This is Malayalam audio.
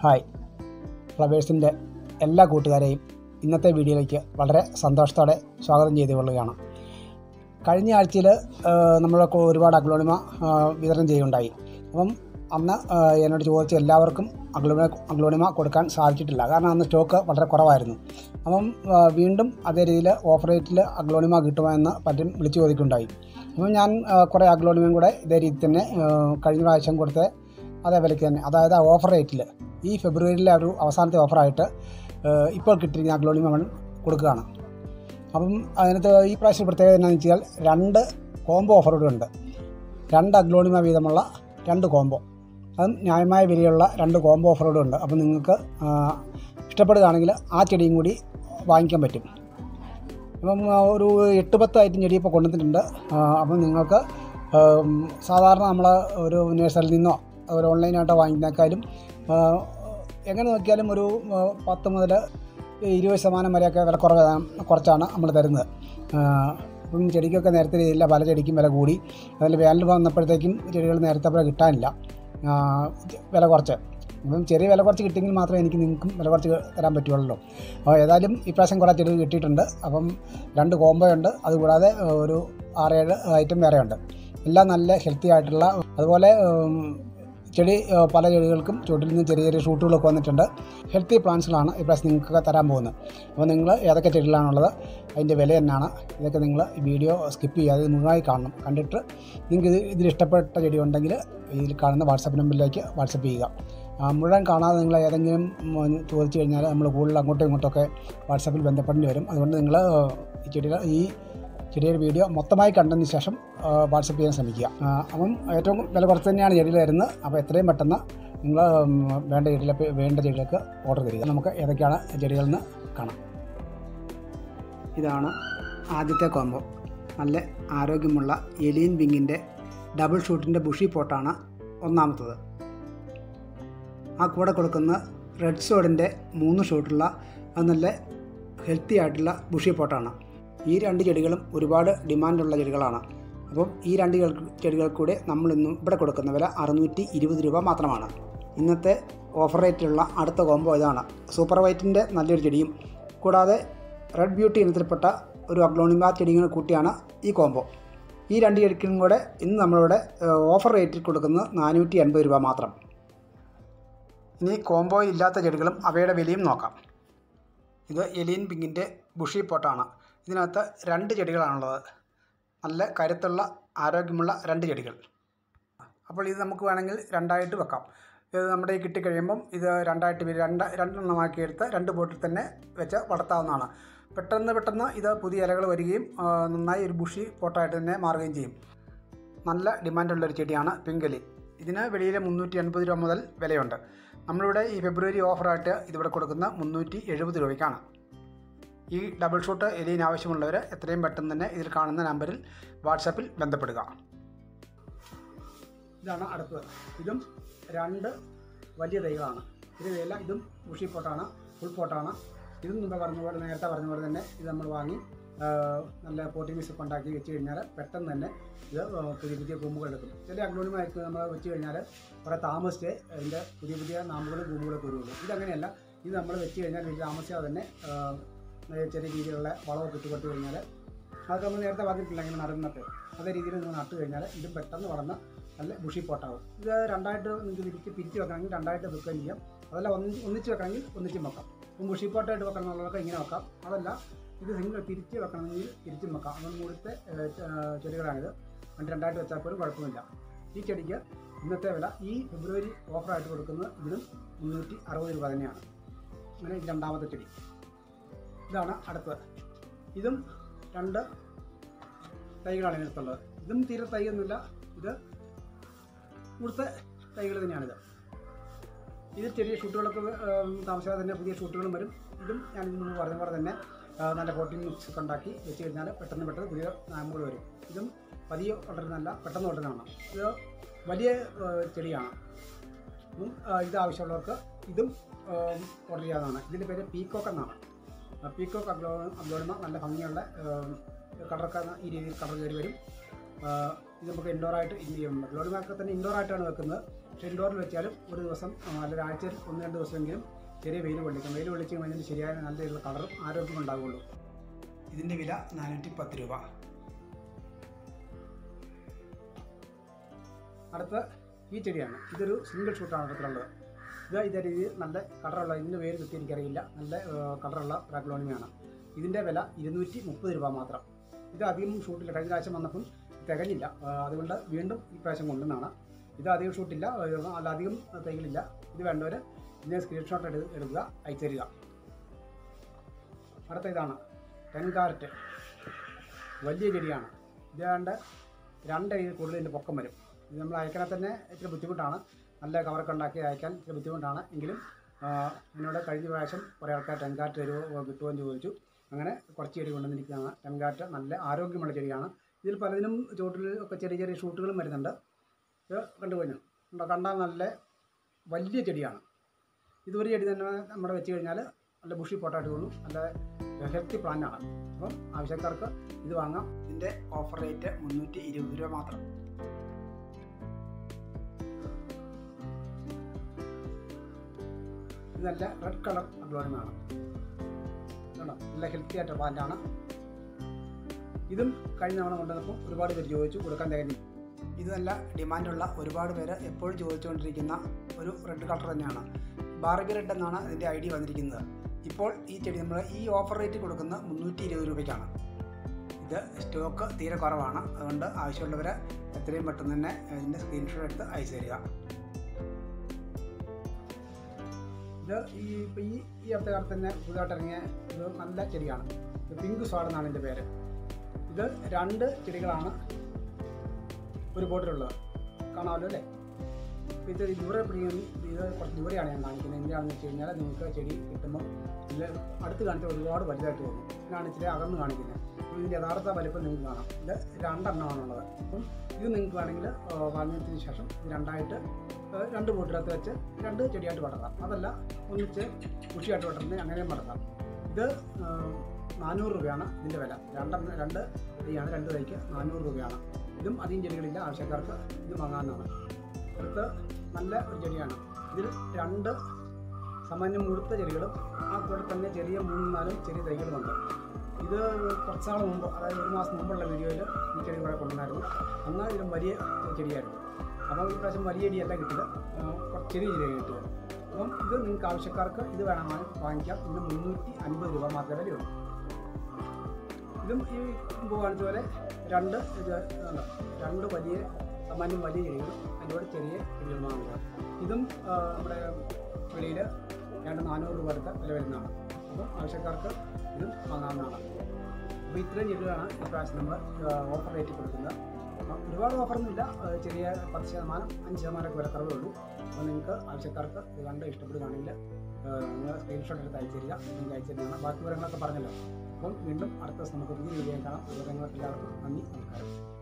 ഹായ് ഫ്ലവേഴ്സിൻ്റെ എല്ലാ കൂട്ടുകാരെയും ഇന്നത്തെ വീഡിയോയിലേക്ക് വളരെ സന്തോഷത്തോടെ സ്വാഗതം ചെയ്തു കൊള്ളുകയാണ് കഴിഞ്ഞ ആഴ്ചയിൽ നമ്മളൊക്കെ ഒരുപാട് അഗ്ലോണിമ ആ, വിതരണം ചെയ്യുകയുണ്ടായി അപ്പം അന്ന് ആ, എന്നോട് ചോദിച്ച എല്ലാവർക്കും അഗ്ലോണിമ അഗ്ലോണിമ കൊടുക്കാൻ സാധിച്ചിട്ടില്ല കാരണം അന്ന് സ്റ്റോക്ക് വളരെ കുറവായിരുന്നു അപ്പം ആ, വീണ്ടും അതേ രീതിയിൽ ഓഫർ റേറ്റിൽ അഗ്ലോണിമ കിട്ടുമോ എന്ന് പലരും വിളിച്ചു ചോദിക്കുകയുണ്ടായി അപ്പം ഞാൻ ആ, കുറേ അഗ്ലോണിമയും കൂടെ ഇതേ രീതി തന്നെ ആ, കഴിഞ്ഞ പ്രാവശ്യം കൊടുത്ത അതേ വിലയ്ക്ക് തന്നെ അതായത് ആ ഓഫർ റേറ്റിൽ ഈ ഫെബ്രുവരിയിലെ ഒരു അവസാനത്തെ ഓഫറായിട്ട് ഏഹ്, ഇപ്പോൾ കിട്ടിയിരിക്കുന്ന അഗ്ലോണിമ നമ്മൾ കൊടുക്കുകയാണ് അപ്പം അതിനകത്ത് ഈ പ്രാവശ്യം പ്രത്യേകത എന്താണെന്ന് വെച്ചാൽ രണ്ട് കോംബോ ഓഫറുകളുണ്ട് രണ്ട് അഗ്ലോണിമ വീതമുള്ള രണ്ട് കോംബോ അതും ന്യായമായ വിലയുള്ള രണ്ട് കോംബോ ഓഫറുകളുണ്ട് അപ്പം നിങ്ങൾക്ക് ആ, ഇഷ്ടപ്പെടുകയാണെങ്കിൽ ആ ചെടിയും കൂടി വാങ്ങിക്കാൻ പറ്റും അപ്പം ആ, ഒരു എട്ട് പത്ത് ഐറ്റം ചെടി ഇപ്പോൾ കൊണ്ടുവന്നിട്ടുണ്ട് ആ, അപ്പം നിങ്ങൾക്ക് ഉം, സാധാരണ നമ്മൾ ഒരു നഴ്സറിയിൽ നിന്നോ ഒരു ഓൺലൈനായിട്ടോ വാങ്ങിക്കുന്നേക്കാളും ആ, എങ്ങനെ നോക്കിയാലും ഒരു ആ, പത്ത് മുതൽ ഇരുപത് ശതമാനം വരെയൊക്കെ വില കുറവ് കുറച്ചാണ് നമ്മൾ തരുന്നത് ആ, അപ്പം ചെടിക്കൊക്കെ നേരത്തെ രീതിയില്ല പല ചെടിക്കും വില കൂടി അതിൽ വേനൽ വന്നപ്പോഴത്തേക്കും ചെടികൾ നേരത്തെ പോലെ കിട്ടാനില്ല ആ, വില കുറച്ച് അപ്പം ചെറിയ വില കുറച്ച് കിട്ടിയെങ്കിൽ മാത്രമേ എനിക്ക് നിങ്ങൾക്കും വില കുറച്ച് തരാൻ പറ്റുള്ളൂ അപ്പോൾ ഏതായാലും ഇപ്രാവശ്യം കുറേ ചെടികൾ കിട്ടിയിട്ടുണ്ട് അപ്പം രണ്ട് കോംബോ ഉണ്ട് അതുകൂടാതെ ഒരു ആറേഴ് ഐറ്റം വേറെ ഉണ്ട് എല്ലാം നല്ല ഹെൽത്തി ആയിട്ടുള്ള അതുപോലെ ഉം, ചെടി ഏഹ്, പല ചെടികൾക്കും ചുവട്ടിൽ നിന്ന് ചെറിയ ചെറിയ ഷൂട്ടുകളൊക്കെ വന്നിട്ടുണ്ട് ഹെൽത്തി പ്ലാന്റ്സുകളാണ് ഇപ്രാവശ്യം നിങ്ങൾക്ക് തരാൻ പോകുന്നത് അപ്പോൾ നിങ്ങൾ ഏതൊക്കെ ചെടികളാണുള്ളത് അതിൻ്റെ വില എന്നാണ് ഇതൊക്കെ നിങ്ങൾ ഈ വീഡിയോ സ്കിപ്പ് ചെയ്യാതെ ഇത് മുഴുവനായി കാണണം കണ്ടിട്ട് നിങ്ങൾക്ക് ഇത് ഇതിൽ ഇഷ്ടപ്പെട്ട ചെടി ഉണ്ടെങ്കിൽ ഇതിൽ കാണുന്ന വാട്സപ്പ് നമ്പറിലേക്ക് വാട്സപ്പ് ചെയ്യുക ആ, മുഴുവൻ കാണാതെ നിങ്ങൾ ഏതെങ്കിലും ഉം, ചോദിച്ചു കഴിഞ്ഞാൽ നമ്മൾ കൂടുതൽ അങ്ങോട്ടും ഇങ്ങോട്ടൊക്കെ വാട്സപ്പിൽ ബന്ധപ്പെടേണ്ടി വരും അതുകൊണ്ട് നിങ്ങൾ ഈ ചെടികൾ ഈ ചെടിയുടെ വീഡിയോ മൊത്തമായി കണ്ടതിന് ശേഷം വാട്സപ്പ് ചെയ്യാൻ ശ്രമിക്കുക ആ, അപ്പം ഏറ്റവും വില കുറച്ച് തന്നെയാണ് ചെടിയിൽ വരുന്നത് അപ്പോൾ എത്രയും പെട്ടെന്ന് നിങ്ങൾ ഉം, വേണ്ട ചെടിയിലേക്ക് വേണ്ട ചെടികൾക്ക് ഓർഡർ തരിക നമുക്ക് ഏതൊക്കെയാണ് ചെടികളെന്ന് കാണാം ഇതാണ് ആദ്യത്തെ കോംബോ നല്ല ആരോഗ്യമുള്ള എലിയൻ ബിങ്ങിൻ്റെ ഡബിൾ ഷൂട്ടിൻ്റെ ബുഷി പോട്ടാണ് ഒന്നാമത്തത് ആ കൂടെ കൊടുക്കുന്ന റെഡ് സോഡിൻ്റെ മൂന്ന് ഷൂട്ടുള്ള അത് നല്ല ഹെൽത്തി ആയിട്ടുള്ള ബുഷി പോട്ടാണ് ഈ രണ്ട് ചെടികളും ഒരുപാട് ഡിമാൻഡുള്ള ചെടികളാണ് അപ്പം ഈ രണ്ട് ചെടികൾ- ചെടികൾക്ക് കൂടെ നമ്മൾ ഇന്നും ഇവിടെ കൊടുക്കുന്ന വില അറുന്നൂറ്റി ഇരുപത് രൂപ മാത്രമാണ് ഇന്നത്തെ ഓഫർ റേറ്റിലുള്ള അടുത്ത കോംബോ ഇതാണ് സൂപ്പർ വൈറ്റിൻ്റെ നല്ലൊരു ചെടിയും കൂടാതെ റെഡ് ബ്യൂട്ടി ഇനത്തിൽപ്പെട്ട ഒരു അഗ്ലോണിമ ചെടികൾ കൂട്ടിയാണ് ഈ കോംബോ ഈ രണ്ട് ചെടിക്കും കൂടെ ഇന്ന് നമ്മളിവിടെ ഏഹ്, ഓഫർ റേറ്റിൽ കൊടുക്കുന്നത് നാനൂറ്റി എൺപത് രൂപ മാത്രം ഇനി കോംബോ ഇല്ലാത്ത ചെടികളും അവയുടെ വിലയും നോക്കാം ഇത് എലിയൻ പിങ്കിൻ്റെ ബുഷി പോട്ടാണ് ഇതിനകത്ത് രണ്ട് ചെടികളാണുള്ളത് നല്ല കരുത്തുള്ള ആരോഗ്യമുള്ള രണ്ട് ചെടികൾ അപ്പോൾ ഇത് നമുക്ക് വേണമെങ്കിൽ രണ്ടായിട്ട് വെക്കാം ഇത് നമ്മുടെ ഈ കിട്ടിക്കഴിയുമ്പം ഇത് രണ്ടായിട്ട് വി- രണ്ട് രണ്ടെണ്ണമാക്കി എടുത്ത് രണ്ട് ബോട്ടിൽ തന്നെ വെച്ച് വളർത്താവുന്നതാണ് പെട്ടെന്ന് പെട്ടെന്ന് ഇത് പുതിയ ഇലകൾ വരികയും ആ, നന്നായി ഒരു ബുഷി പോട്ടായിട്ട് തന്നെ മാറുകയും ചെയ്യും നല്ല ഡിമാൻഡുള്ള ഒരു ചെടിയാണ് പിങ്കലി ഇതിന് വെളിയിൽ മുന്നൂറ്റി എൺപത് രൂപ മുതൽ വിലയുണ്ട് നമ്മളിവിടെ ഈ ഫെബ്രുവരി ഓഫറായിട്ട് ഇതിവിടെ കൊടുക്കുന്ന മുന്നൂറ്റി എഴുപത് രൂപയ്ക്കാണ് ഈ ഡബിൾ ഷൂട്ട് എലിയിന് ആവശ്യമുള്ളവർ എത്രയും പെട്ടെന്ന് തന്നെ ഇതിൽ കാണുന്ന നമ്പറിൽ വാട്സാപ്പിൽ ബന്ധപ്പെടുക ഇതാണ് അടുത്തത് ഇതും രണ്ട് വലിയ തൈകളാണ് ഇത് വില ഇതും ബുഷി പോട്ടാണ് ഫുൾ പോട്ടാണ് ഇതും മുമ്പ് പറഞ്ഞ പോലെ നേരത്തെ പറഞ്ഞ പോലെ തന്നെ ഇത് നമ്മൾ വാങ്ങി ആ, നല്ല പോട്ടി മിസ് ഒക്കെ ഉണ്ടാക്കി വെച്ച് കഴിഞ്ഞാൽ പെട്ടെന്ന് തന്നെ ഇത് ആ, പുതിയ പുതിയ കൂമ്പുകൾ എടുക്കും ചില അഗ്ലോണിമാർക്ക് നമ്മൾ വെച്ച് കഴിഞ്ഞാൽ കുറേ താമസിച്ച് അതിൻ്റെ പുതിയ പുതിയ നാമ്പുകളും കൂമ്പുകളൊക്കെ വരുള്ളൂ ഇതങ്ങനെയല്ല ഇത് നമ്മൾ വെച്ച് കഴിഞ്ഞാൽ വലിയ താമസിയാതെ തന്നെ ആ, ചെറിയ രീതിയിലുള്ള വളമൊക്കെ ഇട്ട് കൊടുത്തു കഴിഞ്ഞാൽ അതൊക്കെ നമ്മൾ നേരത്തെ പറഞ്ഞിട്ടില്ല ഇങ്ങനെ നടുന്നിട്ട് അതേ രീതിയിൽ നിങ്ങൾ നട്ട് കഴിഞ്ഞാൽ ഇതും പെട്ടെന്ന് വളർന്ന് നല്ല ബുഷി പോട്ടാവും ഇത് രണ്ടായിട്ട് നിങ്ങൾക്ക് തിരിച്ച് പിരിച്ച് വെക്കണമെങ്കിൽ രണ്ടായിട്ട് വെക്കുകയും ചെയ്യാം അതല്ല ഒന്ന് ഒന്നിച്ച് വെക്കണമെങ്കിൽ ഒന്നിച്ചും വെക്കാം ഇപ്പം ബുഷി പോട്ടായിട്ട് വെക്കണം എന്നുള്ളതൊക്കെ ഇങ്ങനെ വെക്കാം അതല്ല ഇത് സിംഗിൾ തിരിച്ച് വെക്കണമെങ്കിൽ തിരിച്ചും വെക്കാം അങ്ങനെ മൂലത്തെ ചെടികളാണിത് രണ്ട് രണ്ടായിട്ട് വെച്ചാൽ പോലും കുഴപ്പമില്ല ഈ ചെടിക്ക് ഇന്നത്തെ വില ഈ ഫെബ്രുവരി ഓഫറായിട്ട് കൊടുക്കുന്നത് ഇതിനും മുന്നൂറ്റി അറുപത് രൂപ തന്നെയാണ് അങ്ങനെ ഇത് രണ്ടാമത്തെ ചെടി ഇതാണ് അടുത്തത് ഇതും രണ്ട് തൈകളാണ് ഇതിനകത്തുള്ളത് ഇതും തീരെ തൈയൊന്നുമില്ല ഇത് ഇവിടുത്തെ തൈകൾ തന്നെയാണിത് ഇത് ചെറിയ ഷൂട്ടുകളൊക്കെ ഏം, താമസിയാതെ തന്നെ പുതിയ ഷൂട്ടുകളും വരും ഇതും ഞാൻ ഇതിന് മുമ്പ് പറഞ്ഞ പോലെ തന്നെ ആ, നല്ല പ്രോട്ടീൻ മിക്സ് ഒക്കെ ഉണ്ടാക്കി വെച്ച് കഴിഞ്ഞാൽ പെട്ടെന്ന് പെട്ടെന്ന് പുതിയ നാമ്പുകൾ വരും ഇതും പതിയെ വളരുന്നതല്ല പെട്ടെന്ന് വളരുന്നതാണ് ഇത് വലിയ ഏ, ചെടിയാണ് ഇതും ആ, ഇത് ആവശ്യമുള്ളവർക്ക് ഇതും ഓർഡർ ചെയ്യാവുന്നതാണ് ഇതിൻ്റെ പേര് പീക്കോക്ക് എന്നാണ് ആ, പീക്കോക്ക് അഗ്ലോ അഗ്ലോണിമ നല്ല ഭംഗിയുള്ള കളറൊക്കെ ഈ രീതിയിൽ കളർ കയറി വരും ആ, ഇത് നമുക്ക് ഇൻഡോറായിട്ട് ഇത് ചെയ്യും അഗ്ലോണിമയൊക്കെ തന്നെ ഇൻഡോറായിട്ടാണ് വെക്കുന്നത് പക്ഷേ ഇൻഡോറിൽ വെച്ചാലും ഒരു ദിവസം ആ, അല്ലെങ്കിൽ ആഴ്ചയിൽ ഒന്ന് രണ്ട് ദിവസമെങ്കിലും ചെറിയ വെയിൽ കൊള്ളിക്കും വെയിൽ കൊള്ളിച്ച് കഴിഞ്ഞാൽ ശരിയായ നല്ല കളറും ആരോഗ്യം ഉണ്ടാവുള്ളൂ ഇതിൻ്റെ വില നാനൂറ്റി പത്ത് രൂപ അടുത്ത ഈ ചെടിയാണ് ഇതൊരു സിംഗിൾ ഷൂട്ടാണ് അടുത്തുള്ളത് ഇത് ഇതേ രീതിയിൽ നല്ല കളറുള്ള ഇതിൻ്റെ പേര് കൃത്യം എനിക്കറിയില്ല നല്ല ഏഹ്, കളറുള്ള റാഗ്ലോണിമയാണ് ഇതിൻ്റെ വില ഇരുന്നൂറ്റി മുപ്പത് രൂപ മാത്രം ഇത് അധികം ഷൂട്ടില്ല കഴിഞ്ഞ പ്രാവശ്യം വന്നപ്പം തികഞ്ഞില്ല ആ, അതുകൊണ്ട് വീണ്ടും ഈ പ്രാവശ്യം കൊണ്ടുവന്നാണ് ഇത് അധികം ഷൂട്ടില്ല ഏഹ്, അല്ല അധികം തൈകളില്ല ഇത് വേണ്ടവർ ഇതിനെ സ്ക്രീൻഷോട്ട് എടു എടുക്കുക അയച്ചു തരിക അടുത്ത ഇതാണ് ടെൻകാരറ്റ് വലിയ ചെടിയാണ് ഇതാണ്ട് രണ്ടടി കൂടുതൽ ഇതിൻ്റെ പൊക്കം വരും ഇത് നമ്മൾ അയക്കണ തന്നെ ഇത്തിരി ബുദ്ധിമുട്ടാണ് നല്ല കവറൊക്കെ ഉണ്ടാക്കി അയക്കാൻ ഇത്തിരി ബുദ്ധിമുട്ടാണ് എങ്കിലും ആ, എന്നോട് കഴിഞ്ഞ പ്രാവശ്യം കുറേ ആൾക്കാർ ടെൻകാറ്റ് തരുമോ കിട്ടുമോ എന്ന് ചോദിച്ചു അങ്ങനെ കുറച്ച് ചെടി കൊണ്ടുവന്നിരിക്കുന്നതാണ് ടെൻകാറ്റ് നല്ല ആരോഗ്യമുള്ള ചെടിയാണ് ഇതിൽ പലതിനും ചുവട്ടിൽ ഒക്കെ ചെറിയ ചെറിയ ഷൂട്ടുകളും വരുന്നുണ്ട് ഇത് കണ്ടു കഴിഞ്ഞു ഉണ്ടോ കണ്ടാൽ നല്ല വലിയ ചെടിയാണ് ഇതൊരു ചെടി തന്നെ നമ്മുടെ വെച്ച് കഴിഞ്ഞാൽ നല്ല ബുഷി പോട്ടായിട്ട് തോന്നും നല്ല ഹെൽത്തി പ്ലാന്റാണ് അപ്പം ആവശ്യക്കാർക്ക് ഇത് വാങ്ങാം ഇതിൻ്റെ ഓഫർ റേറ്റ് മുന്നൂറ്റി ഇരുപത് രൂപ മാത്രം ഇത് നല്ല റെഡ് കളർ അഗ്ലോണിമാണ് കണ്ടോ നല്ല ഹെൽത്തി ആയിട്ട് പ്ലാന്റാണ് ഇതും കഴിഞ്ഞ തവണ കൊണ്ടുവന്നപ്പോൾ ഒരുപാട് പേര് ചോദിച്ചു കൊടുക്കാൻ തികഞ്ഞു ഇത് നല്ല ഡിമാൻഡുള്ള ഒരുപാട് പേര് എപ്പോഴും ചോദിച്ചുകൊണ്ടിരിക്കുന്ന ഒരു റെഡ് കളർ തന്നെയാണ് ബാർബി റെഡ് എന്നാണ് ഇതിൻ്റെ ഐ ഡി വന്നിരിക്കുന്നത് ഇപ്പോൾ ഈ ചെടി നമ്മൾ ഈ ഓഫർ റേറ്റ് കൊടുക്കുന്ന മുന്നൂറ്റി ഇരുപത് രൂപയ്ക്കാണ് ഇത് സ്റ്റോക്ക് തീരെ കുറവാണ് അതുകൊണ്ട് ആവശ്യമുള്ളവർ എത്രയും പെട്ടെന്ന് തന്നെ ഇതിൻ്റെ സ്ക്രീൻഷോട്ട് എടുത്ത് അയച്ചു തരിക ഇത് ഈ ഇപ്പോൾ ഈ ഈ അടുത്ത കാലത്ത് തന്നെ പുതുതായിട്ട് ഇറങ്ങിയ ഒരു നല്ല ചെടിയാണ് ഇത് പിങ്ക് സ്വാഡ് എന്നാണ് ഇതിൻ്റെ പേര് ഇത് രണ്ട് ചെടികളാണ് ഒരു ബോട്ടിലുള്ളത് കാണാമല്ലോ അല്ലേ അപ്പോൾ ഇത് ദൂരെ പിടിക്കുന്ന ഇത് കുറച്ച് ദൂരെയാണ് ഞാൻ കാണിക്കുന്നത് എന്തിനാണെന്ന് വെച്ച് കഴിഞ്ഞാൽ നിങ്ങൾക്ക് ചെടി കിട്ടുമ്പോൾ ഇതിൽ അടുത്ത് കാണിച്ചാൽ ഒരുപാട് വലുതായിട്ട് തോന്നും ഇതാണ് ഇച്ചിരി അകന്ന് കാണിക്കുന്നത് അപ്പോൾ ഇതിൻ്റെ യഥാർത്ഥ വലിപ്പം നിങ്ങൾക്ക് കാണാം ഇത് രണ്ടെണ്ണമാണുള്ളത് അപ്പം ഇത് നിങ്ങൾക്ക് വേണമെങ്കിൽ വളർന്നതിന് ശേഷം ഇത് രണ്ടായിട്ട് ആ, രണ്ട് ബോട്ടിനകത്ത് വെച്ച് രണ്ട് ചെടിയായിട്ട് വളർത്താം അതല്ല ഒന്നിച്ച് കൃഷിയായിട്ട് വളർത്തുന്നത് അങ്ങനെയും വളർത്താം ഇത് ആ, നാനൂറ് രൂപയാണ് ഇതിൻ്റെ വില രണ്ടെണ്ണം രണ്ട് തൈയാണ് രണ്ട് തൈക്ക് നാനൂറ് രൂപയാണ് ഇതും അധികം ചെടികളില്ല ആവശ്യക്കാർക്ക് ഇത് വാങ്ങാവുന്നതാണ് അടുത്ത് നല്ല ഒരു ചെടിയാണ് ഇതിൽ രണ്ട് സാമാന്യം മുഴുത്ത ചെടികളും ആ കൂടെ തന്നെ ചെറിയ മൂന്നും നാലും ചെറിയ തൈകളുമുണ്ട് ഇത് കുറച്ച് നാൾ മുമ്പ് അതായത് ഒരു മാസം മുമ്പുള്ള വീഡിയോയിൽ ഈ ചെടി ഇവിടെ കൊണ്ടുവന്നായിരുന്നു അന്ന് ഇതിലും വലിയ ചെടിയായിരുന്നു അപ്പോൾ ഈ പ്രാവശ്യം വലിയ ചെടിയല്ല കിട്ടിയത് ആ, കുറച്ച് ചെറിയ ചെടിയാണ് കിട്ടിയത് അപ്പം ഇത് നിങ്ങൾക്ക് ആവശ്യക്കാർക്ക് ഇത് വേണമെങ്കിൽ വാങ്ങിക്കാം ഇതിന് മുന്നൂറ്റി അൻപത് രൂപ മാത്രമേ വിലയുള്ളൂ ഇതും ഈ മുമ്പ് കാണിച്ച പോലെ രണ്ട് ഇത് ആണ്. രണ്ട് വലിയ സാമാന്യം വലിയ ചെടികളും അതിൻ്റെ കൂടെ ചെറിയ ചെടികളുമാണ് ഇതും ആ, നമ്മുടെ വെളിയിൽ രണ്ട് നാനൂറ് രൂപ അടുത്ത വില വരുന്നതാണ് അപ്പം ആവശ്യക്കാർക്ക് ഇതും വാങ്ങാവുന്നതാണ് അപ്പോൾ ഇത്രയും ചെടികളാണ് ഈ പ്രാവശ്യം നമ്മൾ ഓഫർ റേറ്റ് കൊടുക്കുന്നത് അപ്പം ഒരുപാട് ഓഫറൊന്നുമില്ല ആ, ചെറിയ പത്ത് ശതമാനം അഞ്ച് ശതമാനമൊക്കെ വില കുറവേ ഉള്ളൂ അപ്പോൾ നിങ്ങൾക്ക് ആവശ്യക്കാർക്ക് ഇത് കണ്ട് ഇഷ്ടപ്പെടുകയാണെങ്കിൽ നിങ്ങൾ സ്ക്രീൻഷോട്ട് എടുത്ത് അയച്ചു തരിക നിങ്ങൾക്ക് അയച്ചു തരുന്നതാണ് ബാക്കി വിവരങ്ങളൊക്കെ പറഞ്ഞല്ലോ അപ്പം വീണ്ടും അടുത്ത ദിവസം നമുക്ക് പുതിയ വീഡിയോ കാണാം അതുപോലെ നിങ്ങൾക്ക് എല്ലാവർക്കും നന്ദി നമസ്കാരം